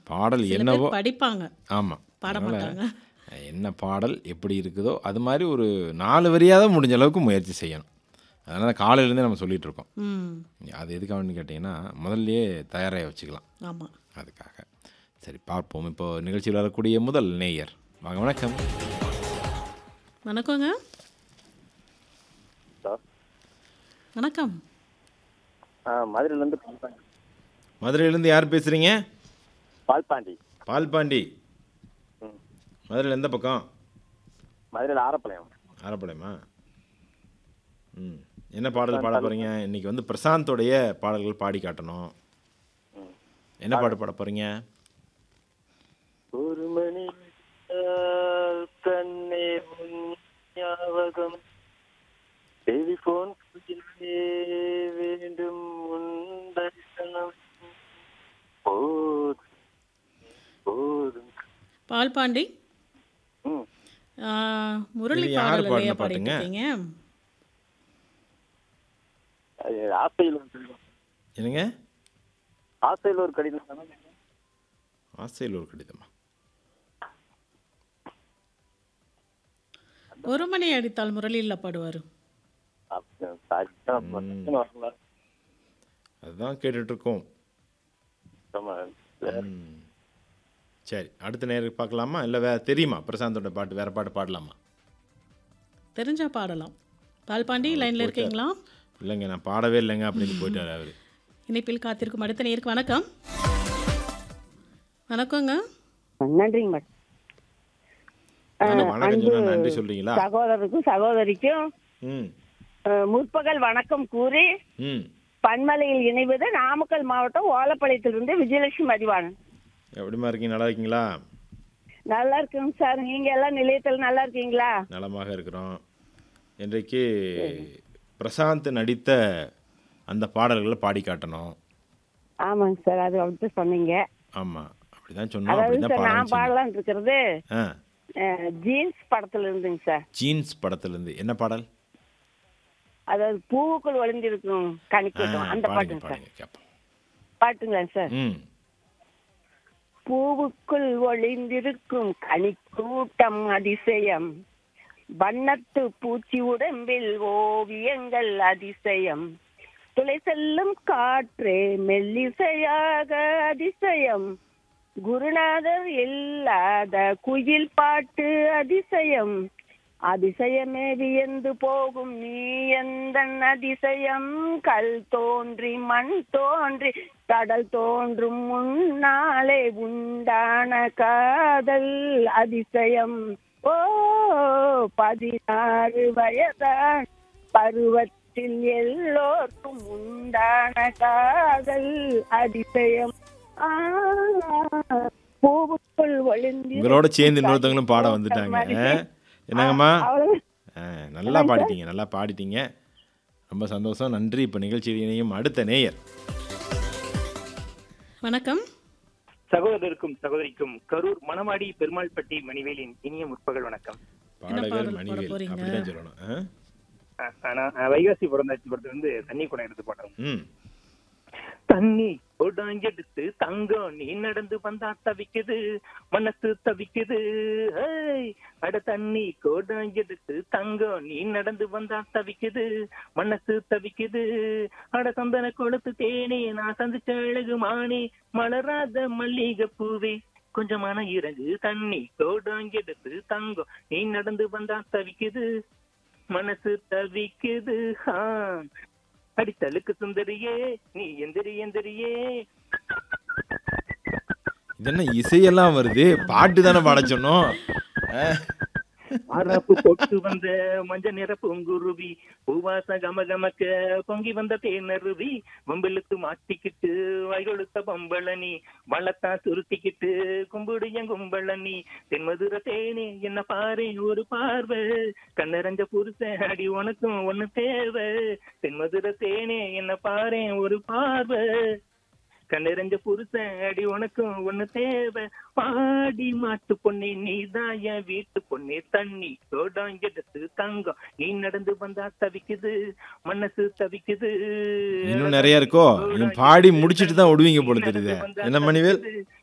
பாடல் சில என்னவோ பேர் படிப்பாங்க ஆமாம் பாட மாட்டாங்க என்ன பாடல் எப்படி இருக்குதோ அது மாதிரி ஒரு நாலு வரியாவது முடிஞ்ச அளவுக்கு முயற்சி செய்யணும் அதனால் காலையிலேருந்தே நம்ம சொல்லிகிட்டு இருக்கோம் ம் அது எதுக்காகன்னு கேட்டிங்கன்னா முதல்லயே தயாராக வச்சுக்கலாம் ஆமாம் அதுக்காக சரி பார்ப்போம் இப்போ நிகழ்ச்சியில் வரக்கூடிய முதல் நேயர் வாங்க வணக்கம் வணக்கங்க ஹலோ வணக்கம் ஆ மதுரையிலேருந்து பால்பாண்டி மதுரையிலேருந்து யார் பேசுகிறீங்க பால்பாண்டி பால்பாண்டி ம் மதுரையில் எந்த பக்கம் மதுரையில் ஆரப்பாளையம் ஆரப்பாளையமா ம் என்ன பாடல் பாட போகிறீங்க இன்னைக்கு வந்து பிரசாந்தோடைய பாடல்கள் பாடி காட்டணும் ம் என்ன பாட்டு பாட போகிறீங்க ஒரு மணி நேரம் கண்ணே உன் ஞாபகம் டெலிஃபோன் வேண்டும் உன் தரிசனம் போதும் போதும் பால்பாண்டி ம் ஆ, முரளி இது யார் பாடல் இல்லையா பாடின பாடிட்டு பாட்டுங்க? இருக்கீங்க அது ஆசையில் ஒரு கடிதம் என்னங்க ஆசையில் ஒரு கடிதம் தானே? ஆசையில் ஒரு கடிதமா ஒரு மணி அடித்தால் முரளியில் பாடுவார் அப்ப சரிதான் பட்டுன்னு வரல. அதுதான் கேட்டுட்ருக்கோம் ஆமா. ம். சரி அடுத்த நேரம் பார்க்கலாமா இல்லை வே தெரியுமா பிரசாந்தோட பாட்டு வேற பாட்டு பாடலாமா தெரிஞ்சா பாடலாம் பால்பாண்டி லைனில் இருக்கீங்களா இல்லைங்க நான் பாடவே இல்லைங்க அப்படின்னு போயிட்டாரு அவர் இணைப்பில் காத்திருக்கும் அடுத்த நேருக்கு வணக்கம் வணக்கங்க நன்றிங்க மேடம் வணக்கம் சொன்னா நன்றி சொல்றீங்களா சகோதரருக்கும் சகோதரிக்கும் ம் அஹ், முற்பகல் வணக்கம் கூறி ம் பன்மலையில் இணைவது நாமக்கல் மாவட்டம் ஓலப்பாளையத்திலிருந்து விஜயலட்சுமி மதிவாணன் எப்படிமா இருக்கீங்க நல்லா இருக்கீங்களா நல்லா இருக்குங்க சார் நீங்க எல்லாம் நிலையத்தில் நல்லா இருக்கீங்களா நலமாக இருக்கிறோம் இன்றைக்கு பிரசாந்த் நடித்த அந்த பாடல்களை பாடி காட்டணும் ஆமாங்க சார் அது அப்படித்தான் சொன்னீங்க ஆமாம் அப்படிதான் சொன்னோம் அதாவது அப்படிதான் சார் பாட நான் வச்சீங்க. பாடலாம் இருக்கிறது ஆ அஹ், ஜீன்ஸ் படத்துல இருந்துங்க சார் ஜீன்ஸ் படத்துலேருந்து என்ன பாடல் அதாவது பூவுக்குள் ஒளிந்திருக்கும் ஆ, கணிக்கட்டும் அந்த பாடுங்க பாட்டுங்க சார் பாடுங்க கேட்போம் பாட்டுங்களா சார் ம் பூவுக்குள் ஒளிந்திருக்கும் கனிக்கூட்டம் அதிசயம் வண்ணத்து பூச்சி உடம்பில் ஓவியங்கள் அதிசயம் துளை செல்லும் காற்றே மெல்லிசையாக அதிசயம் குருநாதர் இல்லாத குயில் பாட்டு அதிசயம் அதிசயமே வியந்து போகும் நீ எந்த அதிசயம் கல் தோன்றி மண் தோன்றி கடல் தோன்றும் முன்னாலே உண்டான காதல் அதிசயம் ஓ பதினாறு வயதான் பருவத்தில் எல்லோருக்கும் உண்டான காதல் அதிசயம் ஆ, பூவுக்குள் ஒளிந்து உங்களோட சேர்ந்து இன்னொருத்தவங்களும் பாட வந்துட்டாங்க என்னங்கம்மா அவ்வளவு ஆ, நல்லா பாடிட்டீங்க நல்லா பாடிட்டீங்க ரொம்ப சந்தோஷம் நன்றி இப்போ நிகழ்ச்சியில் இணையும் அடுத்த நேயர் வணக்கம் சகோதரருக்கும் சகோதரிக்கும் கரூர் மணவாடி பெருமாள்பட்டி மணிவேலின் இனிய முற்பகல் வணக்கம் பாடகர் பாடல் பாட மணிவேல் போறீங்க? அப்படிதான் சொல்லணும் ஆ? அஹ் ஆனா அஹ் வைகாசி பிறந்தாச்சு படத்துல வந்து தண்ணி குடம் எடுத்து போட்டோம் ம் தண்ணி குடம் எடுத்து தங்கம் நீ நடந்து வந்தா தவிக்குது மனசு தவிக்குது ஏய், அட தண்ணி குடம் எடுத்து தங்கம் நீ நடந்து வந்தா தவிக்குது மனசு தவிக்குது அட சந்தன கொளுத்து தேனே நான் சந்திச்ச அழகு மானே மலராத மல்லிகை பூவே கொஞ்சம் மன இறங்கு தண்ணி குடம் எடுத்து தங்கம் நீ நடந்து வந்தா தவிக்குது மனசு தவிக்குது ஆ. அடித்தலுக்கு சுந்தரியே நீ எந்திரி எந்திரியே இது என்ன இசையெல்லாம் வருது பாட்டு தானே பாட சொன்னோம் ஆ? அரப்பு தொட்டு வந்த மஞ்ச நிற பூங்குருவி பூவாச கம கமக்க பொங்கி வந்த தேனருவி வம்பலுக்கு மாட்டிக்கிட்டு வயொழுத்த பம்பளனி வளத்தா சுருட்டிக்கிட்டு கும்பிடு என் கும்பளனி தென்மதுர தேனே என்ன பாரு ஒரு பார்வை கண்ணரஞ்ச புருஷன் அடி உனக்கும் ஒண்ணு தேவை தென்மதுர தேனே என்ன பாரு ஒரு பார்வை கண்ணெறிஞ்ச புருஷன் அடி உனக்கும் ஒண்ணு தேவை பாடி மாட்டு பொண்ணே நீதான் என் வீட்டு பொண்ணே தண்ணி சோடம் எடுத்து தங்கம் நீ நடந்து வந்தா தவிக்குது மனசு தவிக்குது இன்னும் நிறைய இருக்கோ நீ பாடி முடிச்சிட்டு தான் விடுவீங்க போல தெரியுது என்ன மணிவேல்